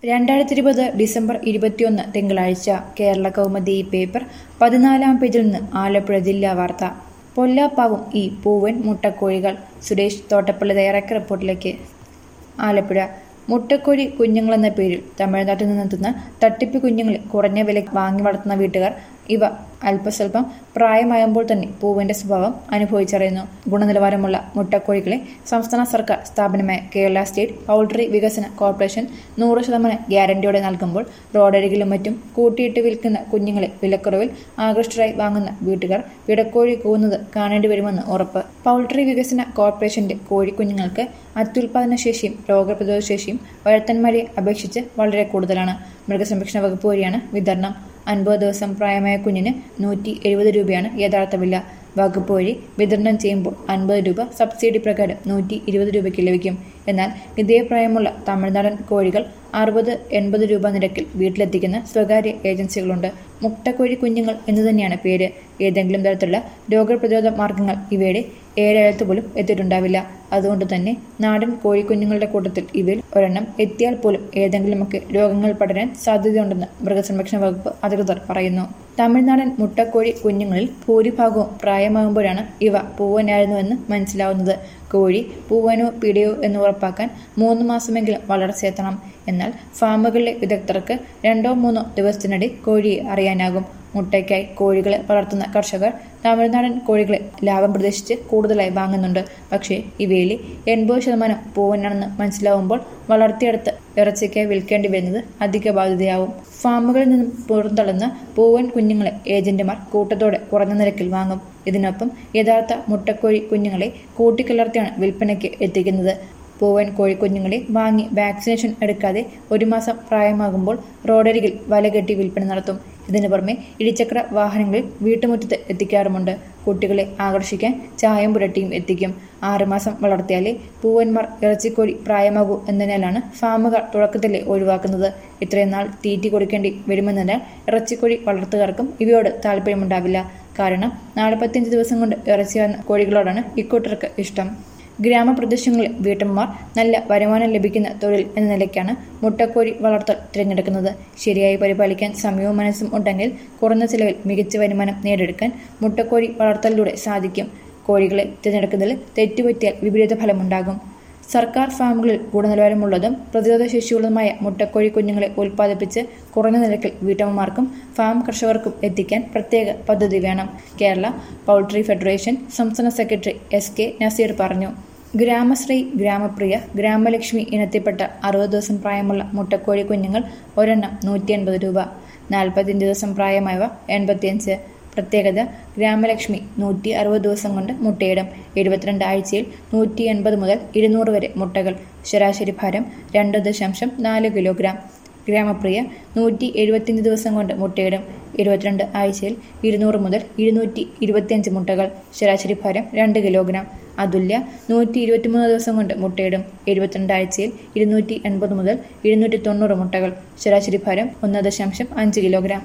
രണ്ടായിരത്തി ഇരുപത് ഡിസംബർ ഇരുപത്തിയൊന്ന് തിങ്കളാഴ്ച കേരള കൗമുദി പേപ്പർ പതിനാലാം പേജിൽ നിന്ന് ആലപ്പുഴ ജില്ലാ വാർത്ത പൊല്ലാപ്പാവും ഈ പൂവൻ മുട്ടക്കോഴികൾ സുരേഷ് തോട്ടപ്പള്ളി തയ്യാറാക്കിയ റിപ്പോർട്ടിലേക്ക് ആലപ്പുഴ മുട്ടക്കോഴി കുഞ്ഞുങ്ങളെന്ന പേരിൽ തമിഴ്നാട്ടിൽ നിന്നെത്തുന്ന തട്ടിപ്പ് കുഞ്ഞുങ്ങളെ കുറഞ്ഞ വിലയ്ക്ക് വാങ്ങി വളർത്തുന്ന വീട്ടുകാർ ഇവ അല്പസ്വല്പം പ്രായമാകുമ്പോൾ തന്നെ പൂവിന്റെ സ്വഭാവം അനുഭവിച്ചറിയുന്നു ഗുണനിലവാരമുള്ള മുട്ടക്കോഴികളെ സംസ്ഥാന സർക്കാർ സ്ഥാപനമായ കേരള സ്റ്റേറ്റ് പൗൾട്രി വികസന കോർപ്പറേഷൻ നൂറ് ശതമാനം ഗ്യാരണ്ടിയോടെ നൽകുമ്പോൾ റോഡരികിലും മറ്റും കൂട്ടിയിട്ട് വിൽക്കുന്ന കുഞ്ഞുങ്ങളെ വിലക്കുറവിൽ ആകൃഷ്ടരായി വാങ്ങുന്ന വീട്ടുകാർ പിടക്കോഴി കൂവുന്നത് കാണേണ്ടി വരുമെന്ന് ഉറപ്പ് പൗൾട്രി വികസന കോർപ്പറേഷന്റെ കോഴിക്കുഞ്ഞുങ്ങൾക്ക് അത്യുൽപാദന ശേഷിയും രോഗപ്രതിരോധ ശേഷിയും വഴത്തന്മാരെ അപേക്ഷിച്ച് വളരെ കൂടുതലാണ് മൃഗസംരക്ഷണ വകുപ്പ് വഴിയാണ് വിതരണം അൻപത് ദിവസം പ്രായമായ കുഞ്ഞിന് നൂറ്റി എഴുപത് രൂപയാണ് യഥാർത്ഥ വില വകുപ്പ് വഴി വിതരണം ചെയ്യുമ്പോൾ അൻപത് രൂപ സബ്സിഡി പ്രകാരം നൂറ്റി ഇരുപത് രൂപയ്ക്ക് ലഭിക്കും എന്നാൽ ഇതേ പ്രായമുള്ള തമിഴ്നാടൻ കോഴികൾ അറുപത് എൺപത് രൂപ നിരക്കിൽ വീട്ടിലെത്തിക്കുന്ന സ്വകാര്യ ഏജൻസികളുണ്ട് മുട്ടക്കോഴി കുഞ്ഞുങ്ങൾ എന്ന് തന്നെയാണ് പേര് ഏതെങ്കിലും തരത്തിലുള്ള രോഗപ്രതിരോധ മാർഗങ്ങൾ ഇവയുടെ ഏഴാഴത്ത് പോലും എത്തിയിട്ടുണ്ടാവില്ല അതുകൊണ്ട് തന്നെ നാടൻ കോഴിക്കുഞ്ഞുങ്ങളുടെ കൂട്ടത്തിൽ ഇവയിൽ ഒരെണ്ണം എത്തിയാൽ പോലും ഏതെങ്കിലുമൊക്കെ രോഗങ്ങൾ പടരാൻ സാധ്യതയുണ്ടെന്ന് മൃഗസംരക്ഷണ വകുപ്പ് അധികൃതർ പറയുന്നു തമിഴ്നാടൻ മുട്ടക്കോഴി കുഞ്ഞുങ്ങളിൽ ഭൂരിഭാഗവും പ്രായമാകുമ്പോഴാണ് ഇവ പൂവനായിരുന്നുവെന്ന് മനസ്സിലാവുന്നത് കോഴി പൂവനോ പിടിയോ എന്ന് ഉറപ്പാക്കാൻ മൂന്ന് മാസമെങ്കിലും വളർച്ചയെത്തണം എന്നാൽ ഫാമുകളിലെ വിദഗ്ധർക്ക് രണ്ടോ മൂന്നോ ദിവസത്തിനിടെ കോഴിയെ അറിയാനാകും മുട്ടയ്ക്കായി കോഴികളെ വളർത്തുന്ന കർഷകർ തമിഴ്നാടൻ കോഴികളെ ലാഭം പ്രതീക്ഷിച്ച് കൂടുതലായി വാങ്ങുന്നുണ്ട് പക്ഷേ ഇവയിൽ എൺപത് ശതമാനം പൂവനാണെന്ന് മനസ്സിലാവുമ്പോൾ വളർത്തിയെടുത്ത് ഇറച്ചിക്കായി വിൽക്കേണ്ടി വരുന്നത് അധിക ബാധ്യതയാവും ഫാമുകളിൽ നിന്നും പുറന്തള്ളുന്ന പൂവൻ കുഞ്ഞുങ്ങളെ ഏജന്റുമാർ കൂട്ടത്തോടെ കുറഞ്ഞ നിരക്കിൽ വാങ്ങും ഇതിനൊപ്പം യഥാർത്ഥ മുട്ടക്കോഴി കുഞ്ഞുങ്ങളെ കൂട്ടിക്കലർത്തിയാണ് വിൽപ്പനയ്ക്ക് എത്തിക്കുന്നത് പൂവൻ കോഴിക്കുഞ്ഞുങ്ങളെ വാങ്ങി വാക്സിനേഷൻ എടുക്കാതെ ഒരു മാസം പ്രായമാകുമ്പോൾ റോഡരികിൽ വലകെട്ടി വിൽപ്പന നടത്തും ഇതിനു പുറമെ ഇരുചക്ര വാഹനങ്ങളിൽ വീട്ടുമുറ്റത്ത് എത്തിക്കാറുമുണ്ട് കുട്ടികളെ ആകർഷിക്കാൻ ചായം പുരട്ടിയും എത്തിക്കും ആറുമാസം വളർത്തിയാലേ പൂവന്മാർ ഇറച്ചിക്കോഴി പ്രായമാകൂ എന്നതിനാലാണ് ഫാമുകാർ തുടക്കത്തിലെ ഒഴിവാക്കുന്നത് ഇത്രയും നാൾ തീറ്റി കൊടുക്കേണ്ടി വരുമെന്നതിനാൽ ഇറച്ചിക്കോഴി വളർത്തുകാർക്കും ഇവയോട് താല്പര്യമുണ്ടാവില്ല കാരണം നാൽപ്പത്തിയഞ്ച് ദിവസം കൊണ്ട് ഇറച്ചി വന്ന കോഴികളോടാണ് ഇക്കൂട്ടർക്ക് ഇഷ്ടം ഗ്രാമപ്രദേശങ്ങളിൽ വീട്ടമ്മമാർ നല്ല വരുമാനം ലഭിക്കുന്ന തൊഴിൽ എന്ന നിലയ്ക്കാണ് മുട്ടക്കോഴി വളർത്തൽ തിരഞ്ഞെടുക്കുന്നത് ശരിയായി പരിപാലിക്കാൻ സമയവും മനസ്സും ഉണ്ടെങ്കിൽ കുറഞ്ഞ ചിലവിൽ മികച്ച വരുമാനം നേടിയെടുക്കാൻ മുട്ടക്കോഴി വളർത്തലിലൂടെ സാധിക്കും കോഴികളെ തിരഞ്ഞെടുക്കുന്നതിൽ തെറ്റുപറ്റിയാൽ വിപരീത ഫലമുണ്ടാകും സർക്കാർ ഫാമുകളിൽ ഗുണനിലവാരമുള്ളതും പ്രതിരോധശേഷിയുള്ളതുമായ മുട്ടക്കോഴി കുഞ്ഞുങ്ങളെ ഉൽപ്പാദിപ്പിച്ച് കുറഞ്ഞ നിരക്കിൽ വീട്ടമ്മമാർക്കും ഫാം കർഷകർക്കും എത്തിക്കാൻ പ്രത്യേക പദ്ധതി വേണം കേരള പൗൾട്രി ഫെഡറേഷൻ സംസ്ഥാന സെക്രട്ടറി എസ് കെ നസീർ പറഞ്ഞു ഗ്രാമശ്രീ ഗ്രാമപ്രിയ ഗ്രാമലക്ഷ്മി ഇനത്തിൽപ്പെട്ട അറുപത് ദിവസം പ്രായമുള്ള മുട്ടക്കോഴി കുഞ്ഞുങ്ങൾ ഒരെണ്ണം നൂറ്റി എൺപത് രൂപ നാൽപ്പത്തിയഞ്ച് ദിവസം പ്രായമായവ എൺപത്തിയഞ്ച് പ്രത്യേകത ഗ്രാമലക്ഷ്മി നൂറ്റി അറുപത് ദിവസം കൊണ്ട് മുട്ടയിടും എഴുപത്തിരണ്ട് ആഴ്ചയിൽ നൂറ്റി എൺപത് മുതൽ ഇരുന്നൂറ് വരെ മുട്ടകൾ ശരാശരി ഭാരം രണ്ട് ദശാംശം നാല് കിലോഗ്രാം ഗ്രാമപ്രിയ നൂറ്റി എഴുപത്തിയഞ്ച് ദിവസം കൊണ്ട് മുട്ടയിടും ഇരുപത്തിരണ്ട് ആഴ്ചയിൽ ഇരുന്നൂറ് മുതൽ ഇരുന്നൂറ്റി ഇരുപത്തിയഞ്ച് മുട്ടകൾ ശരാശരി ഭാരം രണ്ട് കിലോഗ്രാം അതുല്യ നൂറ്റി ഇരുപത്തിമൂന്ന് ദിവസം കൊണ്ട് മുട്ടയിടും എഴുപത്തിരണ്ട് ആഴ്ചയിൽ ഇരുന്നൂറ്റി എൺപത് മുതൽ ഇരുന്നൂറ്റി തൊണ്ണൂറ് മുട്ടകൾ ശരാശരി ഭാരം ഒന്ന് ദശാംശം അഞ്ച് കിലോഗ്രാം